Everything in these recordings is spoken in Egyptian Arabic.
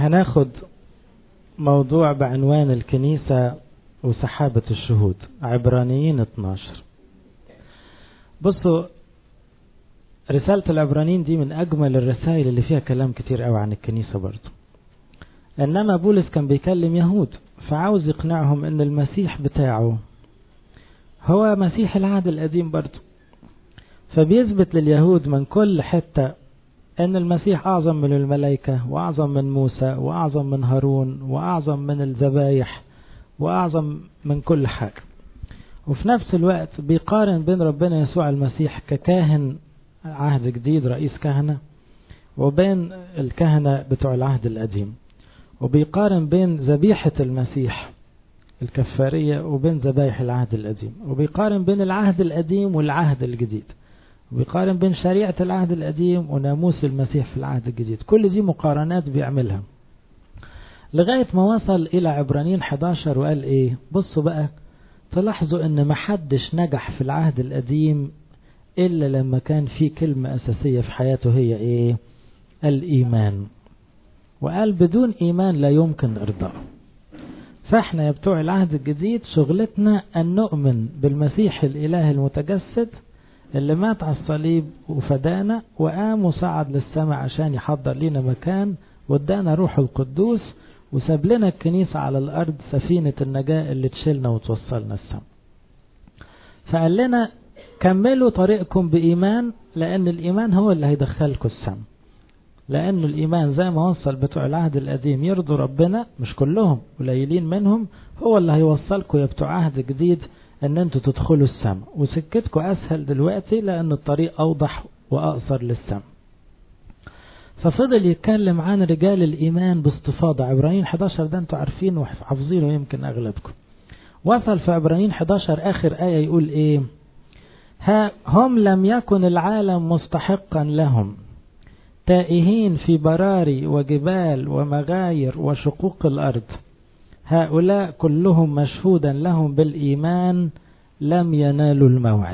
هناخد موضوع بعنوان الكنيسة وسحابة الشهود عبرانيين 12 بصوا رسالة العبرانيين دي من أجمل الرسائل اللي فيها كلام كتير قوي عن الكنيسة برضو إنما بولس كان بيكلم يهود فعاوز يقنعهم إن المسيح بتاعه هو مسيح العهد القديم برضو فبيثبت لليهود من كل حتة ان المسيح اعظم من الملائكة واعظم من موسى واعظم من هارون واعظم من الذبايح واعظم من كل حاجة وفي نفس الوقت بيقارن بين ربنا يسوع المسيح ككاهن عهد جديد رئيس كهنة وبين الكهنة بتوع العهد القديم وبيقارن بين ذبيحة المسيح الكفارية وبين ذبايح العهد القديم وبيقارن بين العهد القديم والعهد الجديد وبيقارن بين شريعة العهد القديم وناموس المسيح في العهد الجديد كل دي مقارنات بيعملها لغاية ما وصل إلى عبرانيين 11 وقال إيه بصوا بقى تلاحظوا إن محدش نجح في العهد القديم إلا لما كان في كلمة أساسية في حياته هي إيه الإيمان وقال بدون إيمان لا يمكن إرضاء فإحنا يا بتوع العهد الجديد شغلتنا أن نؤمن بالمسيح الإله المتجسد اللي مات على الصليب وفدانا وقام وصعد للسماء عشان يحضر لنا مكان وادانا روح القدوس وساب لنا الكنيسة على الأرض سفينة النجاة اللي تشيلنا وتوصلنا السماء فقال لنا كملوا طريقكم بإيمان لأن الإيمان هو اللي هيدخلكم السماء لأن الإيمان زي ما وصل بتوع العهد القديم يرضوا ربنا مش كلهم قليلين منهم هو اللي هيوصلكم يا بتوع عهد جديد ان انتوا تدخلوا السماء وسكتكم اسهل دلوقتي لان الطريق اوضح واقصر للسماء ففضل يتكلم عن رجال الايمان باستفاضة عبرانيين 11 ده انتوا عارفينه وحافظينه يمكن اغلبكم وصل في عبرانيين 11 اخر ايه يقول ايه ها هم لم يكن العالم مستحقا لهم تائهين في براري وجبال ومغاير وشقوق الارض هؤلاء كلهم مشهودا لهم بالإيمان لم ينالوا الموعد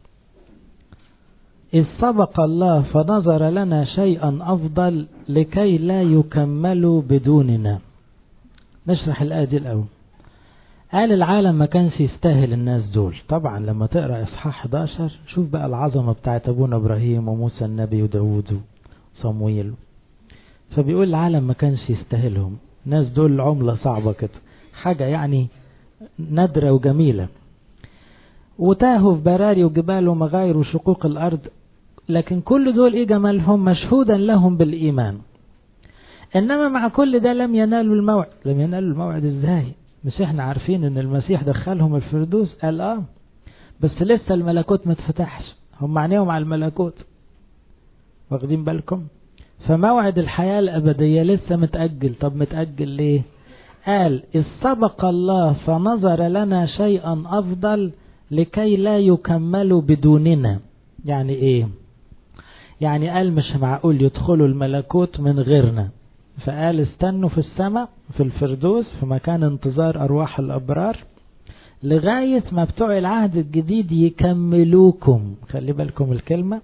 إذ سبق الله فنظر لنا شيئا أفضل لكي لا يكملوا بدوننا نشرح الآية دي الأول قال العالم ما كانش يستاهل الناس دول طبعا لما تقرأ إصحاح 11 شوف بقى العظمة بتاعت أبونا إبراهيم وموسى النبي وداود وصمويل فبيقول العالم ما كانش يستاهلهم الناس دول عملة صعبة كده حاجة يعني نادرة وجميلة وتاهوا في براري وجبال ومغاير وشقوق الأرض لكن كل دول إيه جمالهم مشهودا لهم بالإيمان إنما مع كل ده لم ينالوا الموعد لم ينالوا الموعد إزاي مش إحنا عارفين إن المسيح دخلهم الفردوس قال آه بس لسه الملكوت ما اتفتحش هم عينيهم على الملكوت واخدين بالكم فموعد الحياة الأبدية لسه متأجل طب متأجل ليه قال إذ سبق الله فنظر لنا شيئا أفضل لكي لا يكملوا بدوننا يعني إيه يعني قال مش معقول يدخلوا الملكوت من غيرنا فقال استنوا في السماء في الفردوس في مكان انتظار أرواح الأبرار لغاية ما بتوع العهد الجديد يكملوكم خلي بالكم الكلمة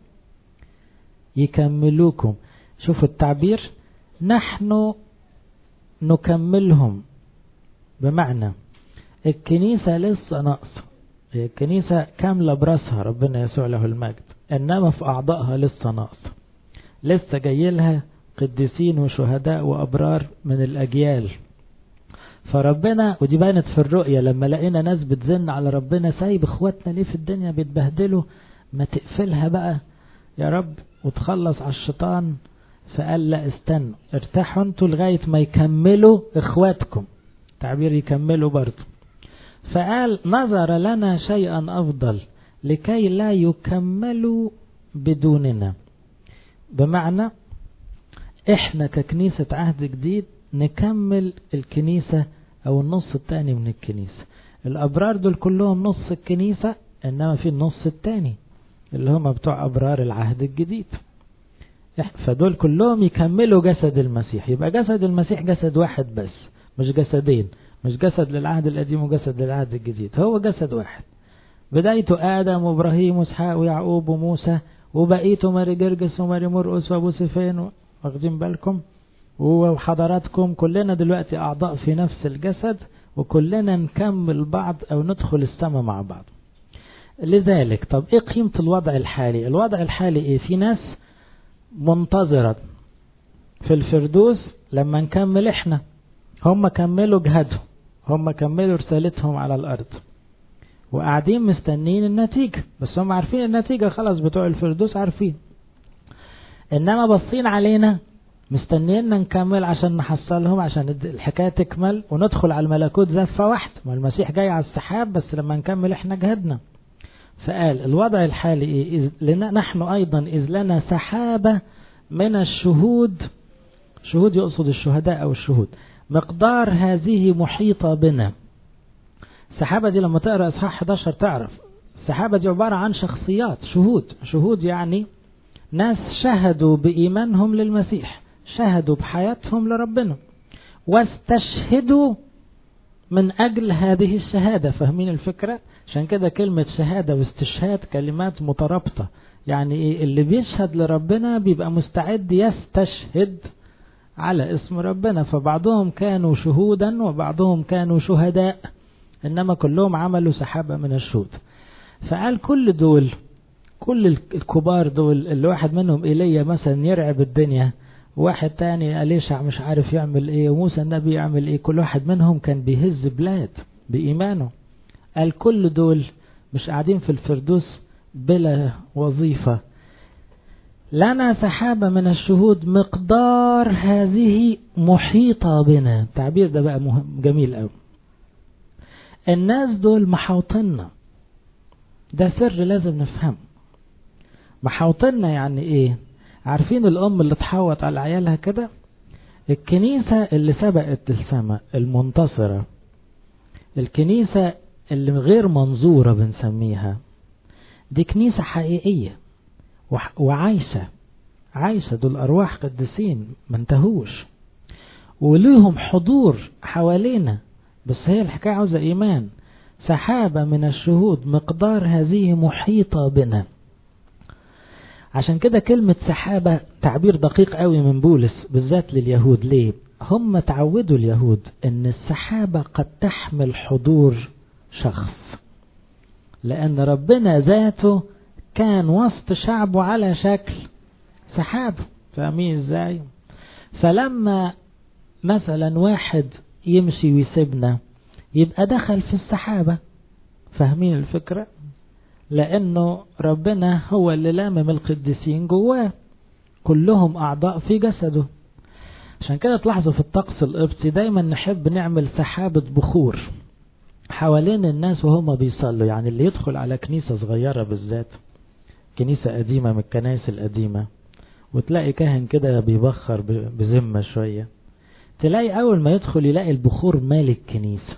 يكملوكم شوفوا التعبير نحن نكملهم بمعنى الكنيسة لسه ناقصة هي الكنيسة كاملة براسها ربنا يسوع له المجد إنما في أعضائها لسه ناقصة لسه جاي لها قديسين وشهداء وأبرار من الأجيال فربنا ودي بانت في الرؤية لما لقينا ناس بتزن على ربنا سايب اخواتنا ليه في الدنيا بيتبهدلوا ما تقفلها بقى يا رب وتخلص على الشيطان فقال لا استنوا ارتاحوا انتوا لغاية ما يكملوا اخواتكم تعبير يكملوا برضه فقال نظر لنا شيئا افضل لكي لا يكملوا بدوننا بمعنى احنا ككنيسة عهد جديد نكمل الكنيسة او النص التاني من الكنيسة الابرار دول كلهم نص الكنيسة انما في النص التاني اللي هم بتوع ابرار العهد الجديد فدول كلهم يكملوا جسد المسيح يبقى جسد المسيح جسد واحد بس مش جسدين مش جسد للعهد القديم وجسد للعهد الجديد هو جسد واحد بدايته آدم وإبراهيم وإسحاق ويعقوب وموسى وبقيته ماري جرجس وماري مرقس وأبو سفين واخدين بالكم وحضراتكم كلنا دلوقتي أعضاء في نفس الجسد وكلنا نكمل بعض أو ندخل السماء مع بعض لذلك طب إيه قيمة الوضع الحالي الوضع الحالي إيه في ناس منتظرة في الفردوس لما نكمل إحنا هم كملوا جهادهم هم كملوا رسالتهم على الأرض وقاعدين مستنين النتيجة بس هم عارفين النتيجة خلاص بتوع الفردوس عارفين إنما بصين علينا مستنينا نكمل عشان نحصلهم عشان الحكاية تكمل وندخل على الملكوت زفة واحدة ما المسيح جاي على السحاب بس لما نكمل احنا جهدنا فقال الوضع الحالي إيه لنا نحن أيضا إذ لنا سحابة من الشهود شهود يقصد الشهداء أو الشهود مقدار هذه محيطة بنا السحابة دي لما تقرأ إصحاح 11 تعرف السحابة دي عبارة عن شخصيات شهود شهود يعني ناس شهدوا بإيمانهم للمسيح شهدوا بحياتهم لربنا واستشهدوا من أجل هذه الشهادة فاهمين الفكرة عشان كده كلمة شهادة واستشهاد كلمات مترابطة يعني إيه اللي بيشهد لربنا بيبقى مستعد يستشهد على اسم ربنا فبعضهم كانوا شهودا وبعضهم كانوا شهداء إنما كلهم عملوا سحابة من الشهود فقال كل دول كل الكبار دول اللي واحد منهم إيليا مثلا يرعب الدنيا واحد تاني أليشع مش عارف يعمل ايه وموسى النبي يعمل ايه كل واحد منهم كان بيهز بلاد بإيمانه قال كل دول مش قاعدين في الفردوس بلا وظيفة لنا سحابة من الشهود مقدار هذه محيطة بنا التعبير ده بقى مهم جميل قوي الناس دول محاوطنا ده سر لازم نفهمه محاوطنا يعني ايه عارفين الام اللي تحوط على عيالها كده الكنيسة اللي سبقت السماء المنتصرة الكنيسة اللي غير منظورة بنسميها دي كنيسة حقيقية وعايشة عايشة دول أرواح قديسين ما انتهوش وليهم حضور حوالينا بس هي الحكاية عاوزة إيمان سحابة من الشهود مقدار هذه محيطة بنا عشان كده كلمة سحابة تعبير دقيق قوي من بولس بالذات لليهود ليه هم تعودوا اليهود ان السحابة قد تحمل حضور شخص لان ربنا ذاته كان وسط شعبه على شكل سحابة فاهمين ازاي فلما مثلا واحد يمشي ويسيبنا يبقى دخل في السحابة فاهمين الفكرة لأنه ربنا هو اللي لامم القديسين جواه كلهم أعضاء في جسده عشان كده تلاحظوا في الطقس القبطي دايما نحب نعمل سحابة بخور حوالين الناس وهم بيصلوا يعني اللي يدخل على كنيسة صغيرة بالذات كنيسة قديمة من الكنائس القديمة وتلاقي كاهن كده بيبخر بذمة شوية تلاقي أول ما يدخل يلاقي البخور مال الكنيسة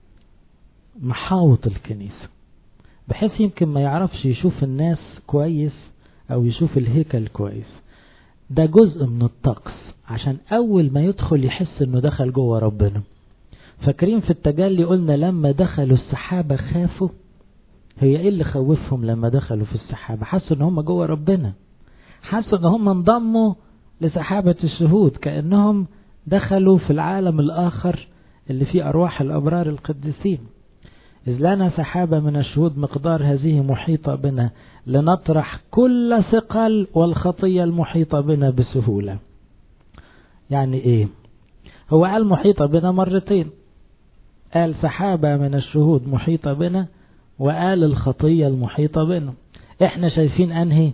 محاوط الكنيسة بحيث يمكن ما يعرفش يشوف الناس كويس أو يشوف الهيكل كويس ده جزء من الطقس عشان أول ما يدخل يحس إنه دخل جوه ربنا فاكرين في التجلي قلنا لما دخلوا السحابة خافوا هي ايه اللي خوفهم لما دخلوا في السحابة حسوا ان هم جوه ربنا حسوا ان هم انضموا لسحابة الشهود كأنهم دخلوا في العالم الآخر اللي فيه أرواح الأبرار القديسين إذ لنا سحابة من الشهود مقدار هذه محيطة بنا لنطرح كل ثقل والخطية المحيطة بنا بسهولة يعني إيه هو قال محيطة بنا مرتين قال سحابة من الشهود محيطة بنا وقال الخطية المحيطة بنا احنا شايفين انهي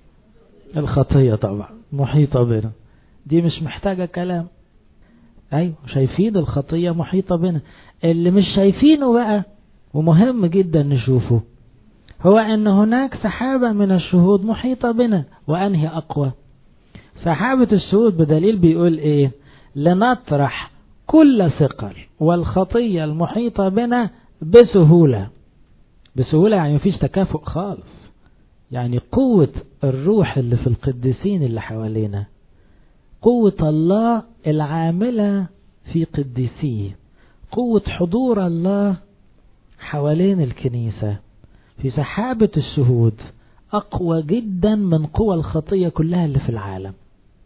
الخطية طبعا محيطة بنا دي مش محتاجة كلام ايوه شايفين الخطية محيطة بنا اللي مش شايفينه بقى ومهم جدا نشوفه هو ان هناك سحابة من الشهود محيطة بنا وانهي اقوى سحابة الشهود بدليل بيقول ايه لنطرح كل ثقل والخطية المحيطة بنا بسهولة بسهولة يعني مفيش تكافؤ خالص يعني قوة الروح اللي في القديسين اللي حوالينا قوة الله العاملة في قديسيه قوة حضور الله حوالين الكنيسة في سحابة الشهود أقوى جدا من قوى الخطية كلها اللي في العالم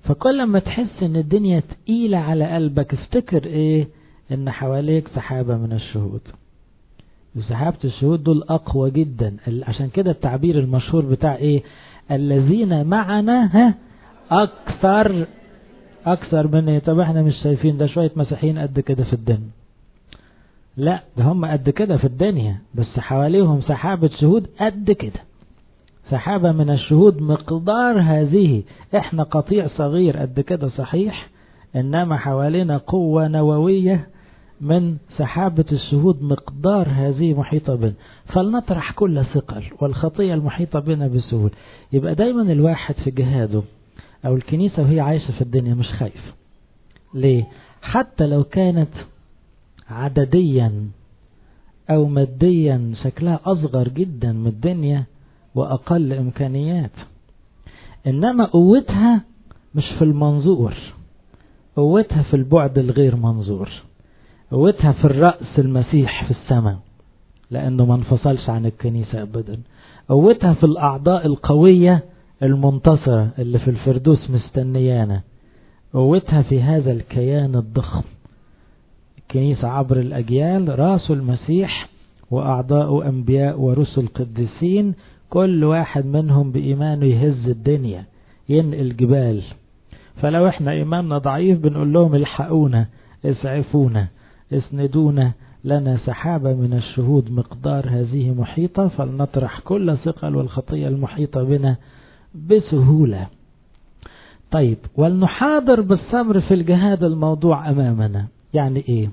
فكل ما تحس ان الدنيا تقيلة على قلبك افتكر ايه ان حواليك سحابة من الشهود وسحابة الشهود دول اقوى جدا عشان كده التعبير المشهور بتاع ايه الذين معنا ها اكثر اكثر من ايه طب احنا مش شايفين ده شوية مسيحيين قد كده في الدنيا لا ده هم قد كده في الدنيا بس حواليهم سحابة شهود قد كده سحابة من الشهود مقدار هذه احنا قطيع صغير قد كده صحيح انما حوالينا قوة نووية من سحابة الشهود مقدار هذه محيطة بنا فلنطرح كل ثقل والخطية المحيطة بنا بسهول يبقى دايما الواحد في جهاده او الكنيسة وهي عايشة في الدنيا مش خايف ليه حتى لو كانت عدديا او ماديا شكلها اصغر جدا من الدنيا واقل امكانيات انما قوتها مش في المنظور قوتها في البعد الغير منظور قوتها في الرأس المسيح في السماء لأنه ما انفصلش عن الكنيسة أبدا قوتها في الأعضاء القوية المنتصرة اللي في الفردوس مستنيانا قوتها في هذا الكيان الضخم الكنيسة عبر الأجيال راس المسيح وأعضاء أنبياء ورسل قديسين كل واحد منهم بإيمانه يهز الدنيا ينقل جبال فلو احنا إيماننا ضعيف بنقول لهم الحقونا اسعفونا اسندونا لنا سحابة من الشهود مقدار هذه محيطة فلنطرح كل ثقل والخطية المحيطة بنا بسهولة طيب ولنحاضر بالصبر في الجهاد الموضوع أمامنا يعني إيه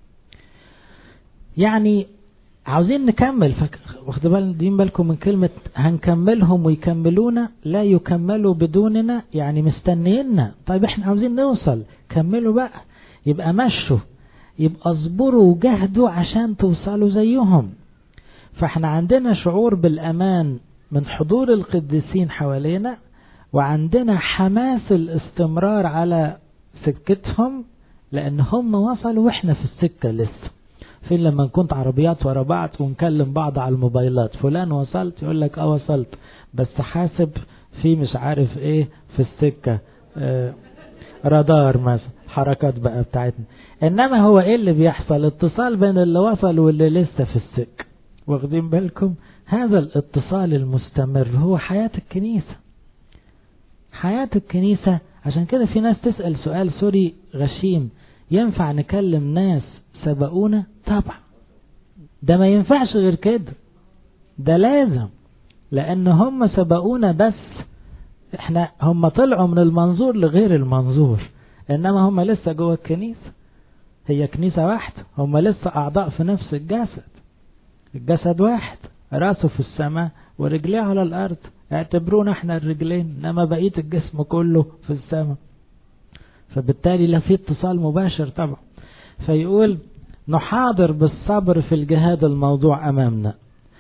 يعني عاوزين نكمل واخد بالكم بالكم من كلمة هنكملهم ويكملونا لا يكملوا بدوننا يعني مستنينا طيب احنا عاوزين نوصل كملوا بقى يبقى مشوا يبقى اصبروا وجهدوا عشان توصلوا زيهم فاحنا عندنا شعور بالأمان من حضور القديسين حوالينا وعندنا حماس الاستمرار على سكتهم لأن هم وصلوا وإحنا في السكة لسه فين لما كنت عربيات ورا بعض ونكلم بعض على الموبايلات فلان وصلت يقول لك اه وصلت بس حاسب في مش عارف ايه في السكة اه رادار مثلا حركات بقى بتاعتنا انما هو ايه اللي بيحصل اتصال بين اللي وصل واللي لسه في السكة واخدين بالكم هذا الاتصال المستمر هو حياة الكنيسة حياة الكنيسة عشان كده في ناس تسأل سؤال سوري غشيم ينفع نكلم ناس سبقونا طبعا ده ما ينفعش غير كده ده لازم لان هم سبقونا بس احنا هم طلعوا من المنظور لغير المنظور انما هم لسه جوه الكنيسة هي كنيسة واحدة هم لسه اعضاء في نفس الجسد الجسد واحد راسه في السماء ورجليه على الارض اعتبرونا احنا الرجلين انما بقية الجسم كله في السماء فبالتالي لا في اتصال مباشر طبعا فيقول نحاضر بالصبر في الجهاد الموضوع امامنا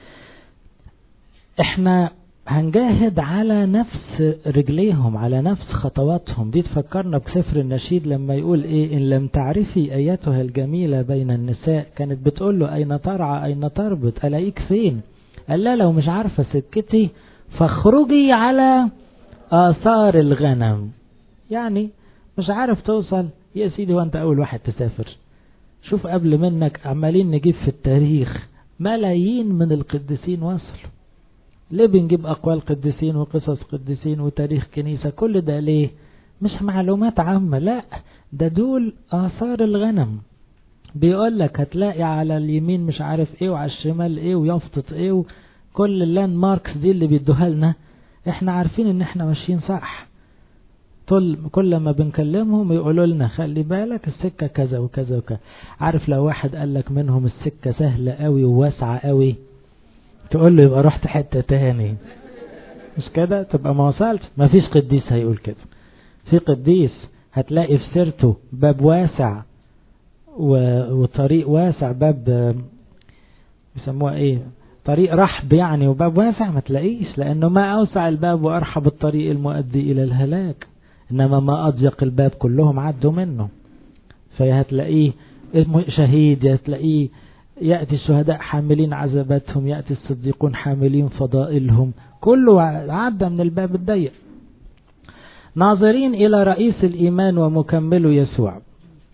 احنا هنجاهد على نفس رجليهم على نفس خطواتهم دي تفكرنا بسفر النشيد لما يقول ايه ان لم تعرفي ايتها الجميلة بين النساء كانت بتقول له اين ترعى اين تربط الاقيك فين قال لا لو مش عارفة سكتي فاخرجي على آثار الغنم يعني مش عارف توصل يا سيدي وانت اول واحد تسافر شوف قبل منك عمالين نجيب في التاريخ ملايين من القديسين وصلوا ليه بنجيب أقوال قديسين وقصص قديسين وتاريخ كنيسة كل ده ليه مش معلومات عامة لا ده دول آثار الغنم بيقول لك هتلاقي على اليمين مش عارف ايه وعلى الشمال ايه ويفطط ايه وكل اللاند ماركس دي اللي بيدوها لنا احنا عارفين ان احنا ماشيين صح طول كل ما بنكلمهم يقولوا لنا خلي بالك السكة كذا وكذا وكذا عارف لو واحد قال لك منهم السكة سهلة قوي وواسعة قوي تقول له يبقى رحت حتة تاني مش كده تبقى ما وصلت ما فيش قديس هيقول كده في قديس هتلاقي في سيرته باب واسع وطريق واسع باب بيسموها ايه طريق رحب يعني وباب واسع ما تلاقيش لانه ما اوسع الباب وارحب الطريق المؤدي الى الهلاك انما ما اضيق الباب كلهم عدوا منه فهتلاقيه شهيد هتلاقيه يأتي الشهداء حاملين عذاباتهم يأتي الصديقون حاملين فضائلهم كله عدى من الباب الضيق ناظرين إلى رئيس الإيمان ومكمله يسوع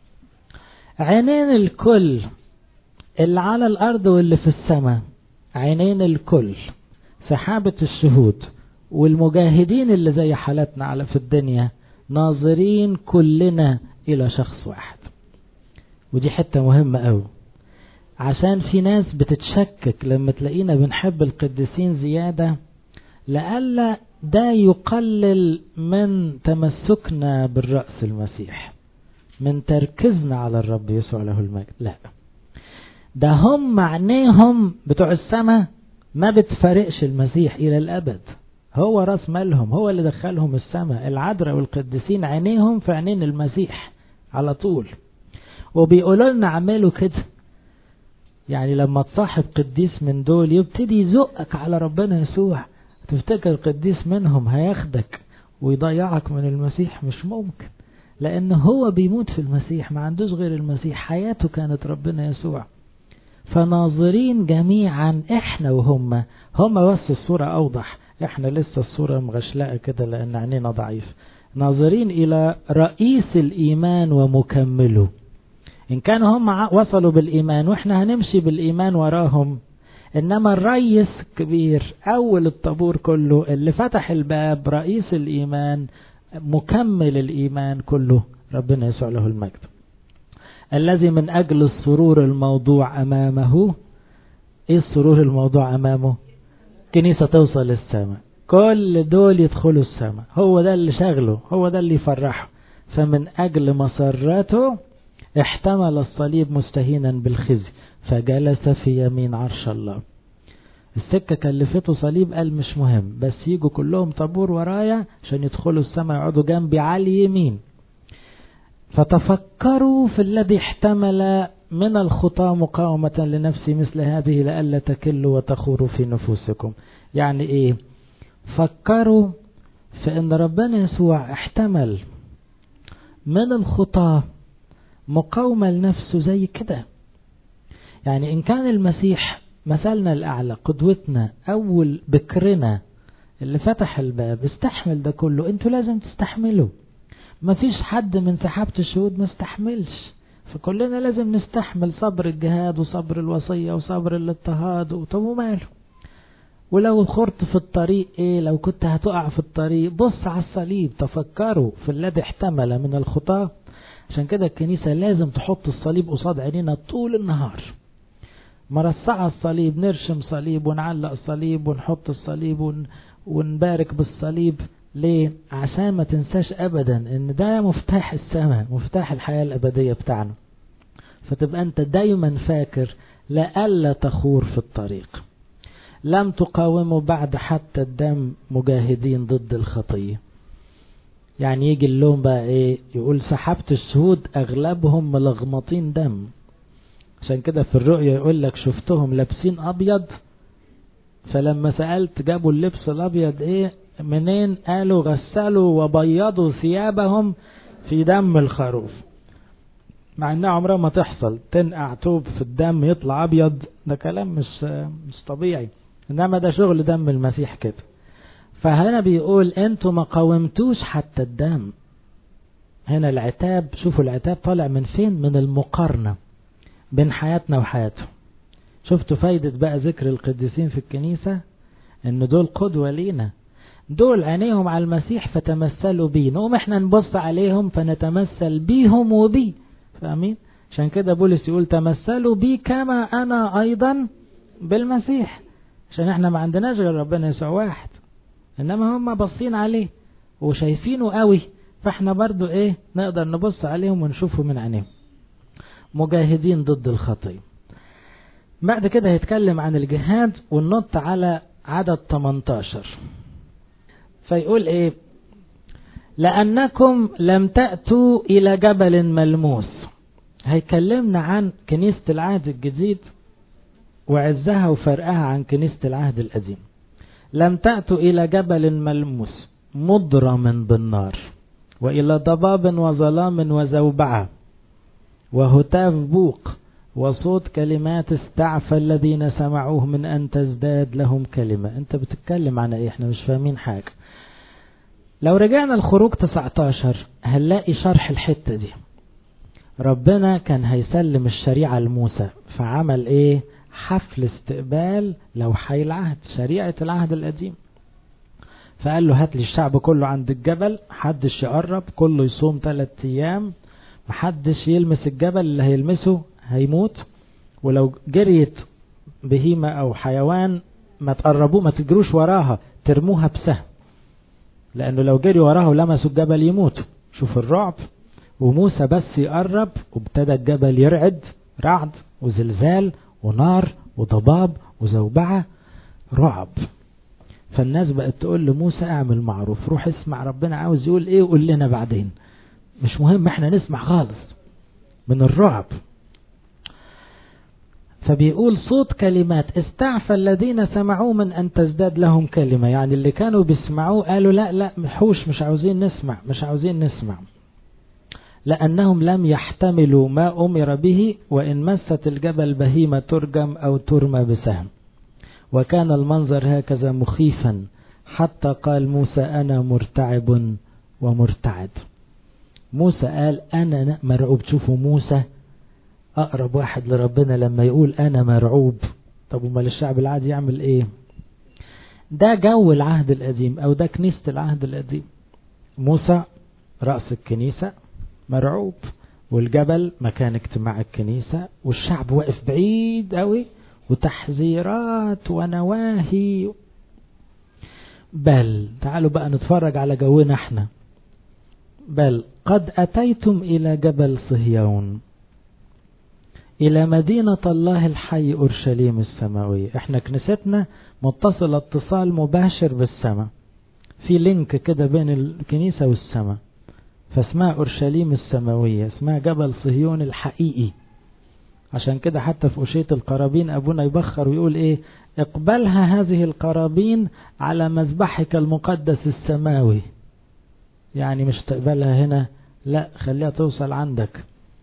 عينين الكل اللي على الأرض واللي في السماء عينين الكل سحابة الشهود والمجاهدين اللي زي حالتنا على في الدنيا ناظرين كلنا إلى شخص واحد ودي حتة مهمة أوي عشان في ناس بتتشكك لما تلاقينا بنحب القديسين زيادة لألا ده يقلل من تمسكنا بالرأس المسيح من تركيزنا على الرب يسوع له المجد لا ده هم عينيهم بتوع السماء ما بتفارقش المسيح إلى الأبد هو راس مالهم هو اللي دخلهم السماء العذراء والقديسين عينيهم في عينين المسيح على طول وبيقولوا لنا اعملوا كده يعني لما تصاحب قديس من دول يبتدي يزقك على ربنا يسوع تفتكر قديس منهم هياخدك ويضيعك من المسيح مش ممكن لأن هو بيموت في المسيح ما عندوش غير المسيح حياته كانت ربنا يسوع فناظرين جميعا احنا وهم هم بس الصورة أوضح احنا لسه الصورة مغشلقة كده لأن عينينا ضعيف ناظرين إلى رئيس الإيمان ومكمله إن كانوا هم وصلوا بالإيمان وإحنا هنمشي بالإيمان وراهم إنما الرئيس كبير أول الطابور كله اللي فتح الباب رئيس الإيمان مكمل الإيمان كله ربنا يسوع له المجد الذي من أجل السرور الموضوع أمامه إيه السرور الموضوع أمامه كنيسة توصل للسماء كل دول يدخلوا السماء هو ده اللي شغله هو ده اللي يفرحه فمن أجل مسرته احتمل الصليب مستهينا بالخزي فجلس في يمين عرش الله السكة كلفته صليب قال مش مهم بس يجوا كلهم طابور ورايا عشان يدخلوا السماء يقعدوا جنبي على اليمين فتفكروا في الذي احتمل من الخطى مقاومة لنفسي مثل هذه لألا تكلوا وتخوروا في نفوسكم يعني ايه فكروا في ان ربنا يسوع احتمل من الخطى مقاومة لنفسه زي كده يعني إن كان المسيح مثلنا الأعلى قدوتنا أول بكرنا اللي فتح الباب استحمل ده كله انتوا لازم تستحملوا مفيش حد من سحابة الشهود ما استحملش فكلنا لازم نستحمل صبر الجهاد وصبر الوصية وصبر الاضطهاد طب وماله ولو خرت في الطريق ايه لو كنت هتقع في الطريق بص على الصليب تفكروا في الذي احتمل من الخطاه عشان كده الكنيسة لازم تحط الصليب قصاد عينينا طول النهار مرصعة الصليب نرشم صليب ونعلق صليب ونحط الصليب ون... ونبارك بالصليب ليه عشان ما تنساش ابدا ان ده مفتاح السماء مفتاح الحياة الابدية بتاعنا فتبقى انت دايما فاكر لألا تخور في الطريق لم تقاوموا بعد حتى الدم مجاهدين ضد الخطيه يعني يجي اللوم بقى ايه يقول سحبت الشهود اغلبهم ملغمطين دم عشان كده في الرؤية يقول لك شفتهم لابسين ابيض فلما سألت جابوا اللبس الابيض ايه منين قالوا غسلوا وبيضوا ثيابهم في دم الخروف مع انها عمرها ما تحصل تنقع توب في الدم يطلع ابيض ده كلام مش مش طبيعي انما ده شغل دم المسيح كده فهنا بيقول انتوا ما قاومتوش حتى الدم هنا العتاب شوفوا العتاب طالع من فين من المقارنة بين حياتنا وحياته شفتوا فايدة بقى ذكر القديسين في الكنيسة ان دول قدوة لينا دول عينيهم على المسيح فتمثلوا بيه نقوم احنا نبص عليهم فنتمثل بيهم وبيه فاهمين عشان كده بولس يقول تمثلوا بي كما انا ايضا بالمسيح عشان احنا ما عندناش غير ربنا يسوع واحد انما هم باصين عليه وشايفينه قوي فاحنا برضو ايه نقدر نبص عليهم ونشوفه من عينيهم مجاهدين ضد الخطية بعد كده هيتكلم عن الجهاد وننط على عدد 18 فيقول ايه لأنكم لم تأتوا إلى جبل ملموس هيكلمنا عن كنيسة العهد الجديد وعزها وفرقها عن كنيسة العهد القديم لم تأتوا إلى جبل ملموس مضرم بالنار وإلى ضباب وظلام وزوبعة وهتاف بوق وصوت كلمات استعفى الذين سمعوه من أن تزداد لهم كلمة أنت بتتكلم عن إيه إحنا مش فاهمين حاجة لو رجعنا الخروج 19 هنلاقي شرح الحتة دي ربنا كان هيسلم الشريعة لموسى فعمل ايه حفل استقبال لوحي العهد شريعة العهد القديم فقال له هات لي الشعب كله عند الجبل محدش يقرب كله يصوم ثلاث ايام محدش يلمس الجبل اللي هيلمسه هيموت ولو جريت بهيمة او حيوان ما تقربوه ما تجروش وراها ترموها بسهم لانه لو جري وراها ولمسوا الجبل يموتوا شوف الرعب وموسى بس يقرب وابتدى الجبل يرعد رعد وزلزال ونار وضباب وزوبعة رعب فالناس بقت تقول لموسى اعمل معروف روح اسمع ربنا عاوز يقول ايه وقول لنا بعدين مش مهم احنا نسمع خالص من الرعب فبيقول صوت كلمات استعفى الذين سمعوا من أن تزداد لهم كلمة يعني اللي كانوا بيسمعوه قالوا لا لا محوش مش عاوزين نسمع مش عاوزين نسمع لأنهم لم يحتملوا ما أمر به وإن مست الجبل بهيمة ترجم أو ترمى بسهم وكان المنظر هكذا مخيفا حتى قال موسى أنا مرتعب ومرتعد موسى قال أنا مرعوب شوفوا موسى أقرب واحد لربنا لما يقول أنا مرعوب طب امال الشعب العادي يعمل إيه ده جو العهد القديم أو ده كنيسة العهد القديم موسى رأس الكنيسة مرعوب والجبل مكان اجتماع الكنيسة والشعب واقف بعيد قوي وتحذيرات ونواهي بل تعالوا بقى نتفرج على جونا احنا بل قد أتيتم إلى جبل صهيون إلى مدينة الله الحي أورشليم السماوية احنا كنيستنا متصلة اتصال مباشر بالسماء في لينك كده بين الكنيسة والسماء فاسمها أورشليم السماوية اسمها جبل صهيون الحقيقي عشان كده حتى في أشية القرابين أبونا يبخر ويقول إيه اقبلها هذه القرابين على مذبحك المقدس السماوي يعني مش تقبلها هنا لا خليها توصل عندك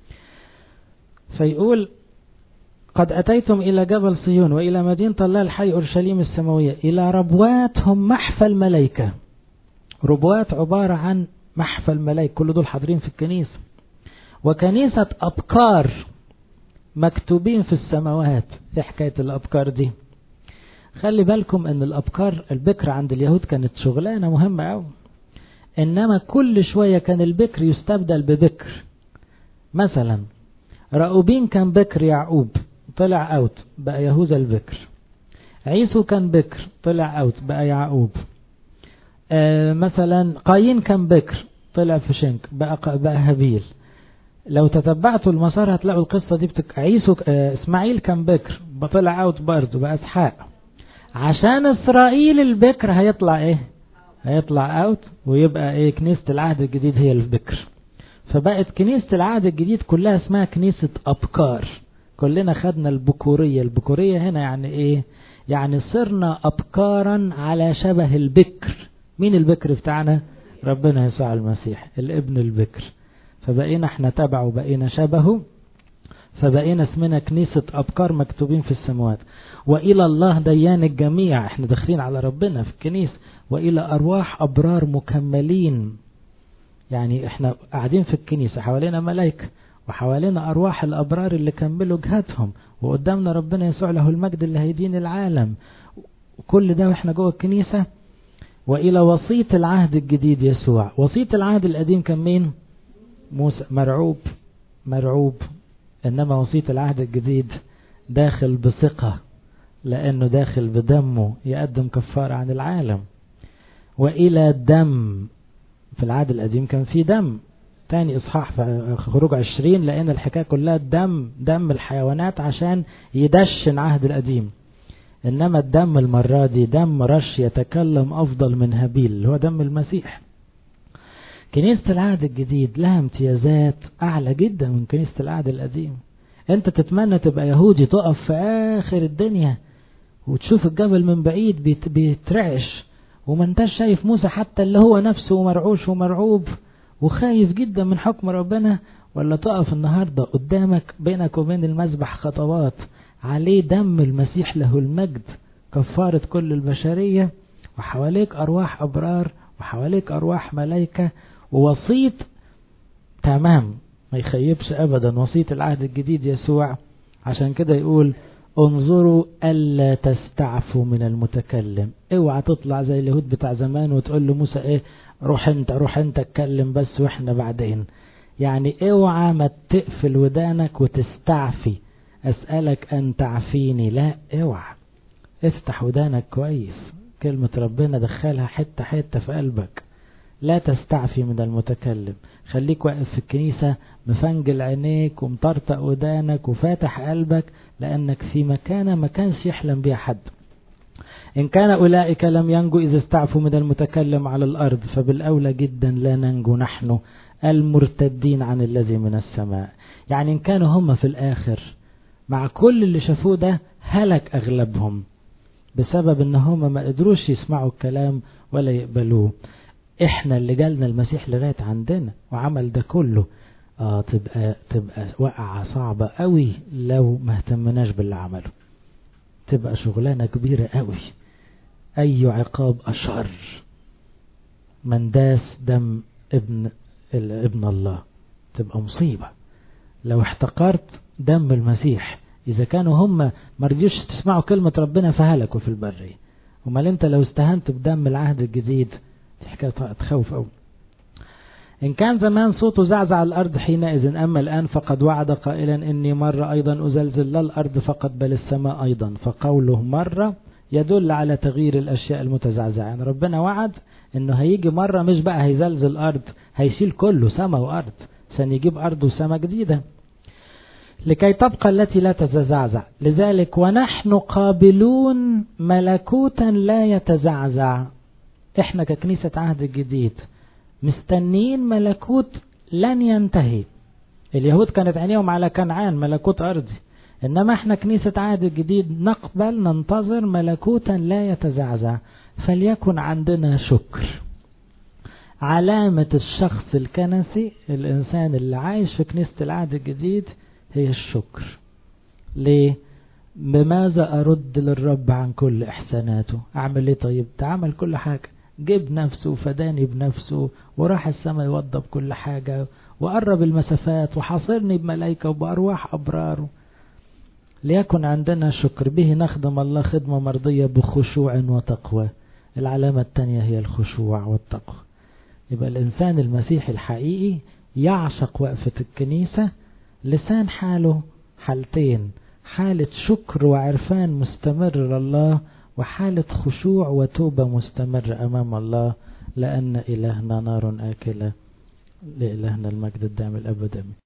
فيقول قد أتيتم إلى جبل صيون وإلى مدينة الله الحي أورشليم السماوية إلى ربوات هم محفى الملائكة ربوات عبارة عن محفى الملائكة كل دول حاضرين في الكنيسة وكنيسة أبكار مكتوبين في السماوات ايه حكاية الأبكار دي خلي بالكم ان الأبكار البكر عند اليهود كانت شغلانة مهمة أوي إنما كل شوية كان البكر يستبدل ببكر مثلا رأوبين كان بكر يعقوب طلع أوت بقى يهوذا البكر عيسو كان بكر طلع أوت بقى يعقوب آه مثلا قايين كان بكر طلع في شنك بقى, بقى هابيل لو تتبعتوا المسار هتلاقوا القصة دي بتك... عيسو آه اسماعيل كان بكر طلع اوت برضه بقى اسحاق عشان اسرائيل البكر هيطلع ايه هيطلع اوت ويبقى ايه كنيسة العهد الجديد هي البكر فبقت كنيسة العهد الجديد كلها اسمها كنيسة أبكار كلنا خدنا البكورية البكورية هنا يعني ايه يعني صرنا أبكارا على شبه البكر مين البكر بتاعنا ربنا يسوع المسيح الابن البكر فبقينا احنا تبعه بقينا شبهه فبقينا اسمنا كنيسة أبكار مكتوبين في السماوات وإلى الله ديان الجميع احنا داخلين على ربنا في الكنيسة وإلى أرواح أبرار مكملين يعني احنا قاعدين في الكنيسة حوالينا ملائكة وحوالينا أرواح الأبرار اللي كملوا جهاتهم وقدامنا ربنا يسوع له المجد اللي هيدين العالم كل ده واحنا جوه الكنيسة وإلى وسيط العهد الجديد يسوع وسيط العهد القديم كان مين موسى مرعوب مرعوب إنما وسيط العهد الجديد داخل بثقة لأنه داخل بدمه يقدم كفارة عن العالم وإلى دم في العهد القديم كان في دم تاني إصحاح في خروج عشرين لأن الحكاية كلها دم دم الحيوانات عشان يدشن عهد القديم إنما الدم المرة دي دم رش يتكلم أفضل من هابيل اللي هو دم المسيح كنيسة العهد الجديد لها امتيازات أعلى جدا من كنيسة العهد القديم أنت تتمنى تبقى يهودي تقف في آخر الدنيا وتشوف الجبل من بعيد بيت بيترعش وما انتش شايف موسى حتى اللي هو نفسه مرعوش ومرعوب وخايف جدا من حكم ربنا ولا تقف النهاردة قدامك بينك وبين المذبح خطوات عليه دم المسيح له المجد كفارة كل البشرية وحواليك أرواح أبرار وحواليك أرواح ملايكة ووسيط تمام ما يخيبش أبدا وسيط العهد الجديد يسوع عشان كده يقول انظروا ألا تستعفوا من المتكلم اوعى تطلع زي اليهود بتاع زمان وتقول له موسى ايه روح انت روح انت اتكلم بس واحنا بعدين يعني اوعى ما تقفل ودانك وتستعفي اسألك ان تعفيني لا اوعى افتح ودانك كويس كلمة ربنا دخلها حتة حتة في قلبك لا تستعفي من المتكلم خليك واقف في الكنيسة مفنجل عينيك ومطرطق ودانك وفاتح قلبك لأنك في مكانة ما كانش يحلم بها حد إن كان أولئك لم ينجوا إذا استعفوا من المتكلم على الأرض فبالأولى جدا لا ننجو نحن المرتدين عن الذي من السماء يعني إن كانوا هم في الآخر مع كل اللي شافوه ده هلك أغلبهم بسبب ان هم ما قدروش يسمعوا الكلام ولا يقبلوه احنا اللي جالنا المسيح لغاية عندنا وعمل ده كله اه تبقى تبقى وقعة صعبة قوي لو ما اهتمناش باللي عمله تبقى شغلانة كبيرة قوي اي عقاب اشر من داس دم ابن ابن الله تبقى مصيبة لو احتقرت دم المسيح إذا كانوا هم ما رضيوش تسمعوا كلمة ربنا فهلكوا في البرية ومال أنت لو استهنت بدم العهد الجديد دي حكاية تخوف أوي إن كان زمان صوته زعزع الأرض حينئذ أما الآن فقد وعد قائلا إني مرة أيضا أزلزل لا الأرض فقط بل السماء أيضا فقوله مرة يدل على تغيير الأشياء المتزعزعة يعني ربنا وعد إنه هيجي مرة مش بقى هيزلزل الأرض هيشيل كله سماء وأرض عشان يجيب أرض وسماء جديدة لكي تبقى التي لا تتزعزع لذلك ونحن قابلون ملكوتا لا يتزعزع احنا ككنيسة عهد الجديد مستنين ملكوت لن ينتهي اليهود كانت عينيهم على كنعان ملكوت أرضي إنما احنا كنيسة عهد الجديد نقبل ننتظر ملكوتا لا يتزعزع فليكن عندنا شكر علامة الشخص الكنسي الإنسان اللي عايش في كنيسة العهد الجديد هي الشكر ليه بماذا أرد للرب عن كل إحساناته أعمل إيه طيب تعمل كل حاجة جيب نفسه وفداني بنفسه وراح السماء يوضب كل حاجة وقرب المسافات وحاصرني بملائكة وبأرواح أبرار ليكن عندنا شكر به نخدم الله خدمة مرضية بخشوع وتقوى العلامة الثانية هي الخشوع والتقوى يبقى الإنسان المسيحي الحقيقي يعشق وقفة الكنيسة لسان حاله حالتين حالة شكر وعرفان مستمر لله وحالة خشوع وتوبة مستمر أمام الله لأن إلهنا نار آكلة لإلهنا المجد الدائم الأبد